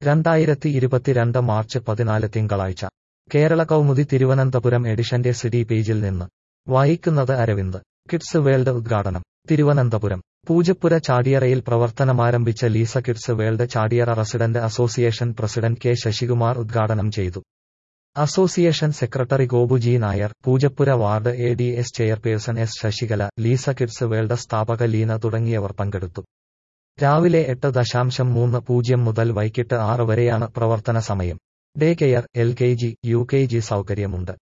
രണ്ടായിരത്തി ഇരുപത്തിരണ്ട് മാർച്ച് പതിനാല് തിങ്കളാഴ്ച കേരള കൗമുദി തിരുവനന്തപുരം എഡിഷന്റെ സിറ്റി പേജിൽ നിന്ന് വായിക്കുന്നത് അരവിന്ദ് കിഡ്സ് വേൾഡ് ഉദ്ഘാടനം തിരുവനന്തപുരം പൂജപ്പുര ചാടിയറയിൽ പ്രവർത്തനമാരംഭിച്ച Leesa kids world Chadiyara resident association president K Sasikumar ഉദ്ഘാടനം ചെയ്തു association secretary Gopu G Nair Poojappura ward A D S chairperson S Sasikala Leesa kids world സ്ഥാപക ലീന തുടങ്ങിയവർ പങ്കെടുത്തു രാവിലെ എട്ട് ദശാംശം മൂന്ന് പൂജ്യം മുതൽ വൈകിട്ട് ആറ് വരെയാണ് പ്രവർത്തന സമയം day care L K G U K G സൗകര്യമുണ്ട്